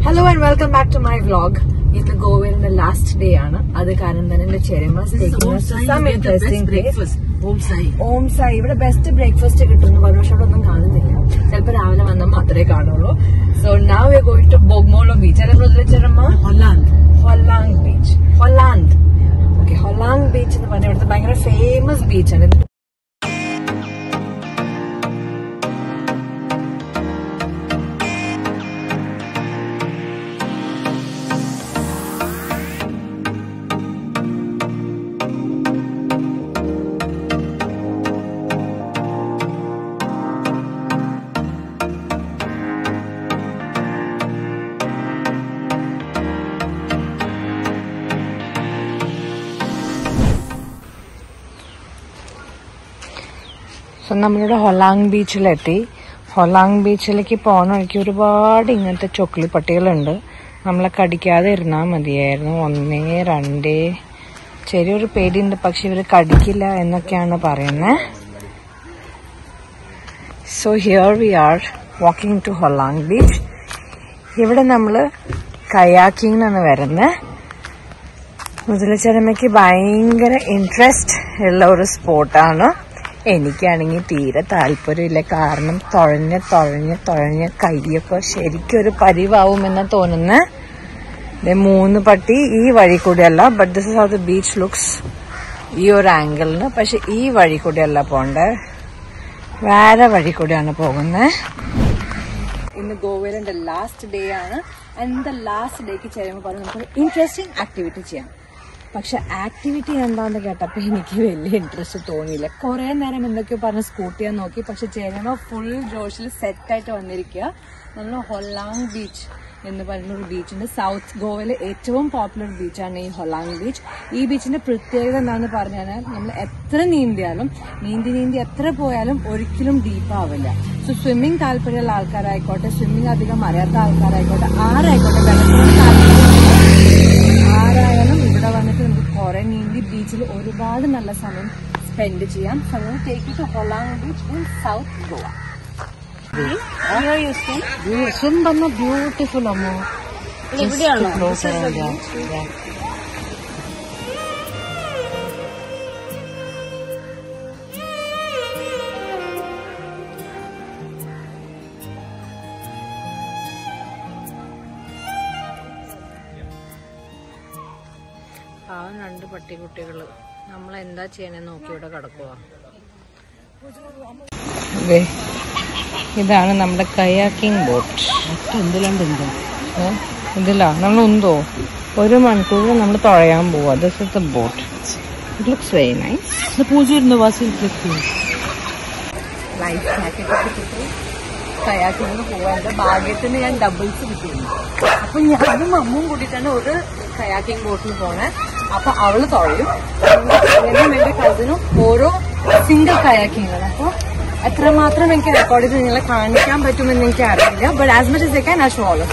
Hello and welcome back to my vlog ഇത് ഗോവയിലെ last day ആണ് അത് കാരണം തന്നെ എന്റെ ചെരമ ഓം സായി ഇവിടെ ബെസ്റ്റ് ബ്രേക്ക്ഫാസ്റ്റ് കിട്ടുന്നു പറഞ്ഞു പക്ഷെ അവിടെ ഒന്നും കാണുന്നില്ല ചിലപ്പോ രാവിലെ വന്നാൽ മാത്രമേ കാണുള്ളൂ സോ നാ we going to Bogmalo beach അല്ലെ ബ്രദർ ചെരമ്മ Hollant beach Hollant okay Hollant beach എന്ന് പറഞ്ഞാൽ ഇവിടുത്തെ ഭയങ്കര ഫേമസ് ബീച്ചാണ് ഇത് സോ നമ്മളിവിടെ ഹൊലാങ് ബീച്ചിലെത്തി ഹൊലാങ് ബീച്ചിലേക്ക് പോകുന്ന വഴിക്ക് ഒരുപാട് ഇങ്ങനത്തെ ചൊക്കിളി പട്ടികളുണ്ട് നമ്മളെ കടിക്കാതെ ഇരുന്നാൽ മതിയായിരുന്നു ഒന്നേ രണ്ടേ ചെറിയൊരു പേടിയുണ്ട് പക്ഷെ ഇവർ കടിക്കില്ല എന്നൊക്കെയാണ് പറയുന്നത് so here we are walking to Hollant beach ഇവിടെ നമ്മൾ കയാക്കിങ്ങിനാണ് വരുന്നത് മുതലച്ചരമയ്ക്ക് ഭയങ്കര ഇൻട്രസ്റ്റ് ഉള്ള ഒരു സ്പോർട്ടാണ് എനിക്കാണെങ്കിൽ തീരെ താല്പര്യമില്ല കാരണം തുഴഞ്ഞ് തുഴഞ്ഞ് തുഴഞ്ഞ് കൈയൊക്കെ ശരിക്കും ഒരു പരിവാവുമെന്ന് തോന്നുന്നത് മൂന്ന് പട്ടി ഈ വഴി കൂടിയല്ല but this is how the beach looks ഈ ഒരു ആംഗിളിന് പക്ഷെ ഈ വഴി കൂടിയല്ല പോണ്ടേ വേറെ വഴി കൂടിയാണ് പോകുന്നത് ഇന്ന് ഗോവയിലെ ലാസ്റ്റ് ഡേ ആണ് ആൻഡ് ദ ലാസ്റ്റ് ഡേക്ക് ചേരുമ്പോൾ പറഞ്ഞു നമുക്ക് ഇൻട്രസ്റ്റിംഗ് ആക്ടിവിറ്റി ചെയ്യാം പക്ഷെ ആക്ടിവിറ്റി എന്താന്ന് കേട്ടപ്പോൾ എനിക്ക് വലിയ ഇൻട്രസ്റ്റ് തോന്നിയില്ല കുറേ നേരം എന്തൊക്കെയോ പറഞ്ഞ് സ്കൂട്ട് ചെയ്യാൻ നോക്കി പക്ഷെ ചേരുമ്പോൾ ഫുൾ ജോഷിൽ സെറ്റായിട്ട് വന്നിരിക്കുക നമ്മൾ ഹൊലാങ് ബീച്ച് എന്ന് പറയുന്ന ഒരു ബീച്ചുണ്ട് സൗത്ത് ഗോവയിലെ ഏറ്റവും പോപ്പുലർ ബീച്ചാണ് ഈ ഹൊലാങ് ബീച്ച് ഈ ബീച്ചിന്റെ പ്രത്യേകത എന്താണെന്ന് പറഞ്ഞാൽ നമ്മൾ എത്ര നീന്തിയാലും നീന്തി നീന്തി എത്ര പോയാലും ഒരിക്കലും ഡീപ്പ് ആവില്ല സോ സ്വിമ്മിങ് താല്പര്യമുള്ള ആൾക്കാരായിക്കോട്ടെ സ്വിമ്മിങ് അധികം അറിയാത്ത ആൾക്കാരായിക്കോട്ടെ ആരായിക്കോട്ടെ വെള്ളത്തിൽ താല്പര്യം ആരായാലും ഇവിടെ വന്നിട്ട് നമുക്ക് കുറെ നീന്തി ബീച്ചിൽ ഒരുപാട് നല്ല സമയം സ്പെൻഡ് ചെയ്യാം so take to Hollant beach in south Goa swim പറഞ്ഞ ബ്യൂട്ടിഫുൾ അമ്മോ പാവം രണ്ട് പട്ടിക്കുട്ടികള് നമ്മൾ എന്താ ചെയ്യണേ നോക്കി ഇവിടെ കിടക്കുക ഇതാണ് നമ്മുടെ കയാക്കിംഗ് ബോട്ട് എന്തിലുണ്ട് എന്ത് ഇതിലാ നമ്മൾ ഉന്തോ ഒരു മണിക്കൂർ നമ്മൾ തുഴയാൻ പോവാ this is the boat it looks very nice Pooja ഇരുന്ന് വാസിൽ ക്ലിക്ക് ലൈഫ് ജാക്കറ്റ് ഒക്കെ കിട്ടി കയാക്കിങ്ങിന് പോവാ എന്റെ ഭാഗ്യത്തിന് ഞാൻ ഡബിൾസ് കിട്ടിയിരുന്നു അപ്പൊ ഞാനും അമ്മും കൂടിയിട്ടാണ് ഒരു കയാക്കിംഗ് ബോട്ടിൽ പോണേ അപ്പൊ അവള് തുഴയും ഞാനും എന്റെ കസിനും ഓരോ സിംഗിൾ കയാക്കിംഗ് ആണ് അപ്പൊ എത്രമാത്രം എനിക്ക് റെക്കോർഡ് ചെയ്ത് നിങ്ങളെ കാണിക്കാൻ പറ്റുമെന്ന് എനിക്ക് അറിയില്ല ബട്ട് ആസ് മച്ച് എസ് ഞാൻ ആ ഷോള്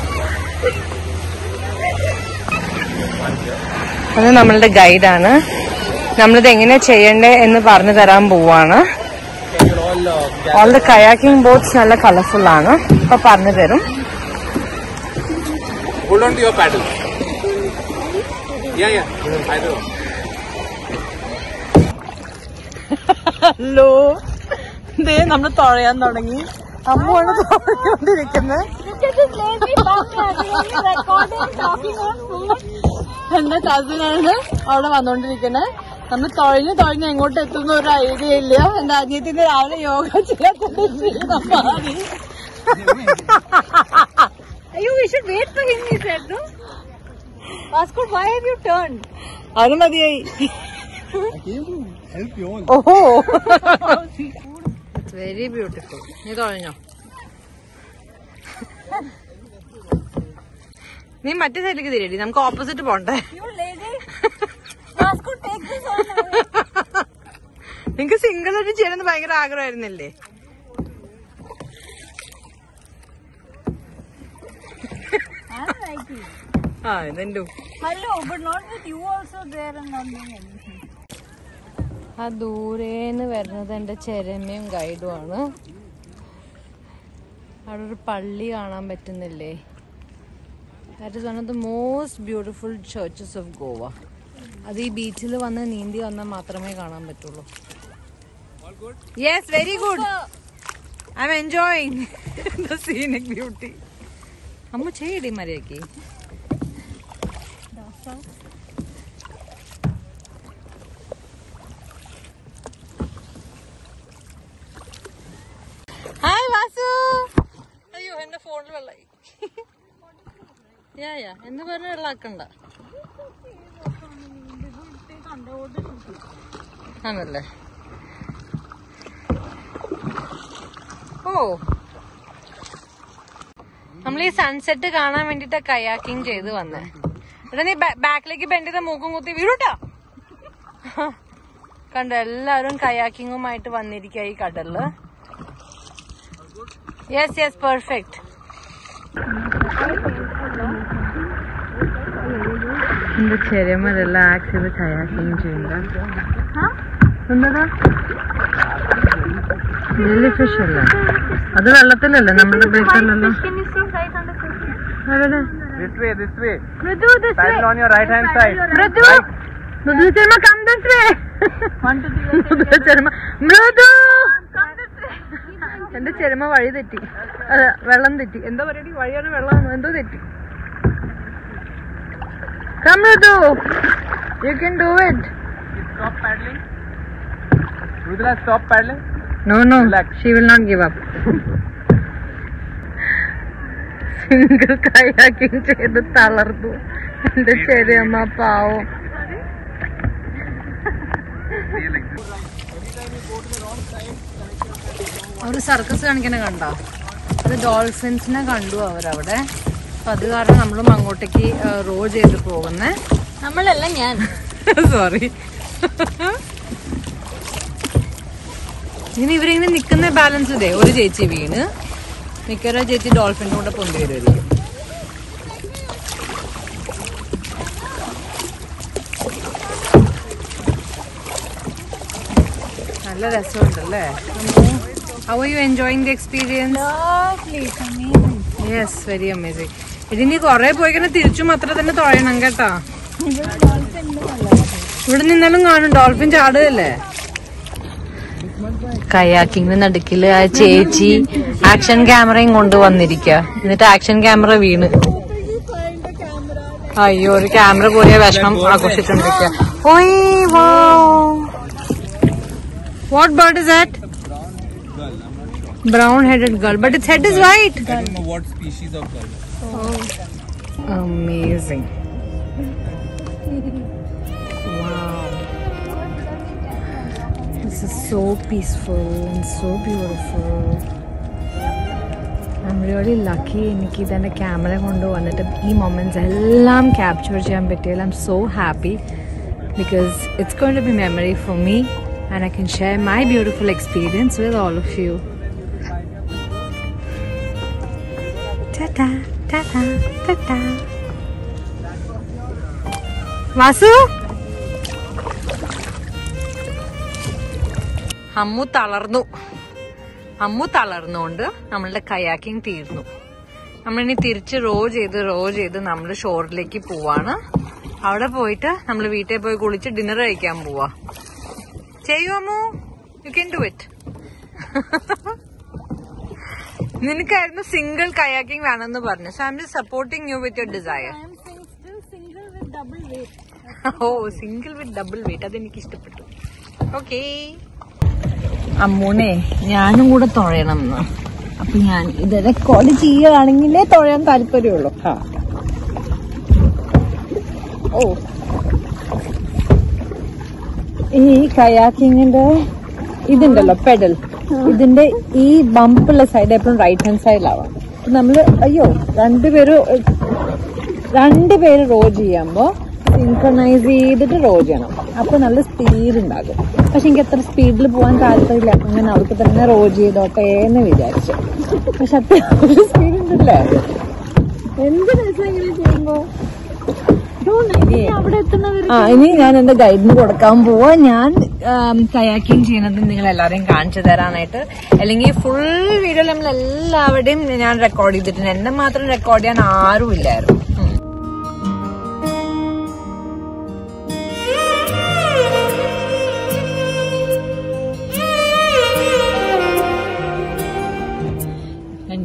അത് നമ്മളുടെ ഗൈഡാണ് നമ്മളിത് എങ്ങനെ ചെയ്യണ്ടേ എന്ന് പറഞ്ഞു തരാൻ പോവാണ് ഓൾ ദ കയാക്കിംഗ് ബോട്ട്സ് നല്ല കളർഫുൾ ആണ് അപ്പൊ പറഞ്ഞു തരും Hold on to your paddle. Yeah, yeah. I know. Hello ദേ നമ്മൾ തുഴയാൻ തുടങ്ങി അമ്മയാണ് തുഴഞ്ഞോണ്ടിരിക്കുന്നത് എന്റെ കസിനാണ് അവിടെ വന്നോണ്ടിരിക്കുന്നത് നമ്മൾ തുഴഞ്ഞ് തുഴഞ്ഞ് എങ്ങോട്ട് എത്തുന്ന ഒരു ഐഡിയ ഇല്ല എന്റെ അനിയത്തിന്റെ രാവിലെ യോഗ ചെയ്യാത്തത് ക്ഷീണം മാറി You, we should wait for him, he said, no? Vasco, why have you turned? അത് മതിയായി ഓഹോ വെരി ബ്യൂട്ടിഫുൾ നീ തുഴഞ്ഞോ നീ മറ്റേ സൈഡിലേക്ക് തിരിയടി നമുക്ക് ഓപ്പോസിറ്റ് പോണ്ടേ You lazy? Vasco, take this on. നിങ്ങക്ക് സിംഗിൾ ആയിട്ട് ചെയ്യണമെന്ന് ഭയങ്കര ആഗ്രഹമായിരുന്നില്ലേ I like it. ആ ഇതെന്റെ Hello, but not with you also there and not doing anything. ആ ദൂരേന്ന് വരുന്നത് എന്റെ ചെരമയും ഗൈഡും ആണ് അവിടെ ഒരു പള്ളി കാണാൻ പറ്റുന്നില്ലേ that is one of the most beautiful churches of Goa അത് ഈ ബീച്ചിൽ വന്ന് നീന്തി വന്നാൽ മാത്രമേ കാണാൻ പറ്റുള്ളൂ yes very good I am enjoying the scenic beauty അമ്മ ചെയ്യടി മര്യാദക്ക് ഹായ് വാസു അയ്യോ എന്റെ ഫോണിൽ വെള്ളായി യാ യാ എന്ന് പറഞ്ഞ വെള്ളാക്കണ്ട ആണല്ലേ ഓ നമ്മൾ ഈ സൺസെറ്റ് കാണാൻ വേണ്ടിട്ട് കയാക്കിങ് ചെയ്ത് വന്നേ എടാ നീ ബാക്കിലേക്ക് ബെൻഡ് ചെയ്ത മൂക്കും കുത്തി വീഴൂട്ടാ കണ്ടോ എല്ലാവരും കയാക്കിങ്ങുമായിട്ട് വന്നിരിക്കുക ഈ കടലില് യെസ് യെസ് പെർഫെക്റ്റ് എന്റെ ചെറിയമ്മ റിലാക്സ് ചെയ്ത് കയാക്കിങ് ചെയ്യണ്ട എന്താ ലില്ലി ഫിഷ് അല്ലേ അത് വെള്ളത്തിലല്ലേ നമ്മുടെ ബേക്കറിലല്ലോ എവിടെ This way, this way. Mridu, this Paddle on your right hand side. മൃദു മൃദു ചെറുമ കം ദിസ് വേ മൃദു ചെറുമ മൃദു എന്റെ ചെറുമ വഴി തെറ്റി അതെ വെള്ളം തെറ്റി എന്താ പറയടി വഴിയാണ് വെള്ളമാണ് എന്തോ തെറ്റി come Mridu you can do it Stop paddling. Rudra, stop paddling. No no she will not give up single kayaking ചെയ്ത് തളർന്നു എന്റെ ചെറിയമ്മ പാവം അവര് സർക്കസ് കാണിക്കണ കണ്ടോ അത് ഡോൾഫിൻസിനെ കണ്ടു അവരവിടെ അപ്പൊ അത് കാരണം നമ്മളും അങ്ങോട്ടേക്ക് റോ ചെയ്ത് പോകുന്നേ നമ്മളല്ല ഞാൻ സോറി ഇങ്ങനെ ഇവരിങ്ങനെ നിക്കുന്ന ബാലൻസ് ഇതേ ഒരു ചേച്ചി വീണ് മിക്കവാറും ആ ചേച്ചി ഡോൾഫിൻ്റെ കൂടെ പൊന്തി വരുമായിരിക്കും നല്ല രസമുണ്ടല്ലേ how are you enjoying the experience Lovely, it's amazing. Yes very amazing ഇതിനി കൊറേ പോയിക്കണ തിരിച്ചും അത്ര തന്നെ തുഴയണം കേട്ടാ ഇവിടെ നിന്നാലും കാണും ഡോൾഫിൻ ചാടുകയല്ലേ കയാക്കിങ്ങിന് നടുക്കില് ആ ചേച്ചി ആക്ഷൻ ക്യാമറയും കൊണ്ട് വന്നിരിക്ക എന്നിട്ട് ആക്ഷൻ ക്യാമറ വീണ് അയ്യോ ഒരു ക്യാമറ പോയ വിഷമം ആഘോഷിച്ചോണ്ടിരിക്ക what bird is that brown headed girl but its head is white I don't know what species of gull. Amazing. wow. This is so peaceful and so beautiful. I'm really lucky എനിക്ക് ഇതെൻ്റെ camera കൊണ്ട് വന്നിട്ട് ഈ moments എല്ലാം capture ചെയ്യാൻ പറ്റിയാൽ I am so happy because it's going to be memory for me and I can share my beautiful experience with all of you Ta-ta, ta-ta, ta-ta. Vasu Ammu തളർന്നു അമ്മു തളർന്നുകൊണ്ട് നമ്മളുടെ കയാക്കിംഗ് തീർന്നു നമ്മളിനി തിരിച്ച് റോ ചെയ്ത് റോ ചെയ്ത് നമ്മൾ ഷോറിലേക്ക് പോവാണ് അവിടെ പോയിട്ട് നമ്മൾ വീട്ടിൽ പോയി കുളിച്ച് ഡിന്നർ കഴിക്കാൻ പോവാ ചെയ്യൂ Ammu you can do it നിനക്കായിരുന്നു സിംഗിൾ കയാക്കിംഗ് വേണമെന്ന് പറഞ്ഞു so I am just supporting you with your desire I am sing- still single with double weight. Oh single with double weight അതെനിക്ക് ഇഷ്ടപ്പെട്ടു ഓക്കേ അമ്മൂനെ ഞാനും കൂടെ തുഴയണം എന്ന് അപ്പൊ ഞാൻ ഇത് റെക്കോർഡ് ചെയ്യുകയാണെങ്കിലേ തുഴയാൻ താല്പര്യമുള്ളൂ ഓ ഈ കയാക്കിങ്ങിന്റെ ഇതുണ്ടല്ലോ പെഡൽ ഇതിന്റെ ഈ ബമ്പുള്ള സൈഡ് എപ്പോഴും റൈറ്റ് ഹാൻഡ് സൈഡിലാവാം നമ്മള് അയ്യോ രണ്ടുപേരും രണ്ടുപേര് റോ ചെയ്യുമ്പോ സിൻക്രണൈസ് ചെയ്തിട്ട് റോ ചെയ്യണം അപ്പൊ നല്ല സ്പീഡ് ഉണ്ടാകും പക്ഷെ എനിക്ക് അത്ര സ്പീഡിൽ പോകാൻ താല്പര്യമില്ല അങ്ങനെ അവൾക്ക് തന്നെ റോ ചെയ്തോട്ടെ എന്ന് വിചാരിച്ചു പക്ഷെ അത്യാവശ്യം സ്പീഡ് ഉണ്ടല്ലേ എന്ത് രസം ഇങ്ങനെ ചെയ്യുമ്പോ ഇനി അവിടെ എത്തുന്നവർ ആ ഇനി ഞാൻ എന്റെ ഗൈഡിന് കൊടുക്കാൻ പോവാ ഞാൻ കയാക്കിങ് ചെയ്യുന്നത് നിങ്ങൾ എല്ലാവരെയും കാണിച്ചു തരാനായിട്ട് അല്ലെങ്കിൽ ഫുൾ വീഡിയോ നമ്മൾ എല്ലാവരുടെയും ഞാൻ റെക്കോർഡ് ചെയ്തിട്ടുണ്ട് എന്നെ മാത്രം റെക്കോർഡ് ചെയ്യാൻ ആരും ഇല്ലായിരുന്നു ഉം.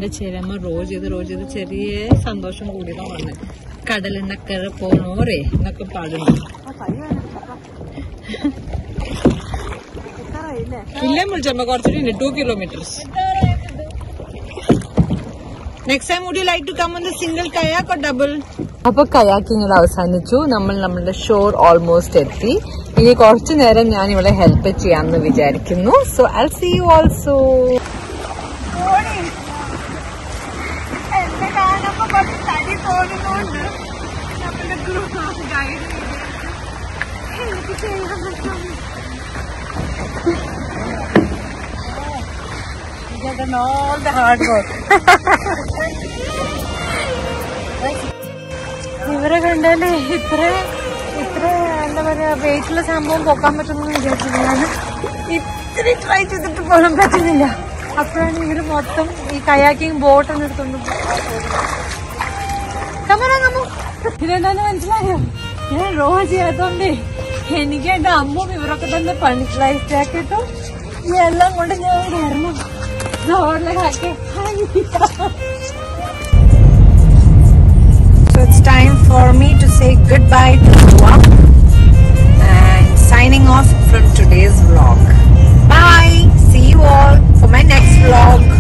ചേരുമ്പോ റോ ചെയ്ത് റോ ചെയ്ത് ചെറിയ സന്തോഷം കൂടിയതാ വന്ന് കടലിനക്കര പോണോരേ എന്നൊക്കെ പാടുന്നു ഇല്ല വിളിച്ചമ്മ കുറച്ചുകൂടി two kilometres next time would you like to come on the single kayak or double അപ്പൊ കയാക്കിങ്ങിൽ അവസാനിച്ചു നമ്മൾ നമ്മളുടെ ഷോർ ഓൾമോസ്റ്റ് എത്തി ഇനി കുറച്ചു നേരം ഞാൻ ഇവിടെ ഹെൽപ്പ് ചെയ്യാമെന്ന് വിചാരിക്കുന്നു so I see you also എന്നെ കാണുമ്പോ കുറച്ച് തടി തോന്നുന്നുണ്ട് നമ്മുടെ ഗ്രൂപ്പ് ഗൈഡ് എനിക്ക് ചെയ്യാൻ പറ്റും all the hard work. ഇവരെ കണ്ടാലേ ഇത്ര ഇത്ര എന്താ പറയാ വെയിറ്റുള്ള സംഭവം പൊക്കാൻ പറ്റുമെന്ന് വിചാരിച്ചില്ല ഞാൻ ഇത്ര ട്രൈ ചെയ്തിട്ട് പോകാൻ പറ്റുന്നില്ല അപ്പോഴാണ് ഇവര് മൊത്തം ഈ കയാക്കിങ് ബോട്ടൊന്നും എടുത്തോണ്ട് കമറാങ്ങമ്മോ ഇതെന്താന്ന് മനസ്സിലായോ ഞാൻ റോ ചെയ്യാത്തോണ്ടേ എനിക്ക് എന്റെ അമ്മും ഇവരൊക്കെ തന്നെ പണി ലൈഫ് ജാക്കറ്റും ഈ എല്ലാം കൊണ്ട് ഞാൻ ഇവിടെ ഇറങ്ങും റോഡിലൊക്കെ So it's time for me to say goodbye to Goa and signing off from today's vlog. Bye. See you all for my next vlog.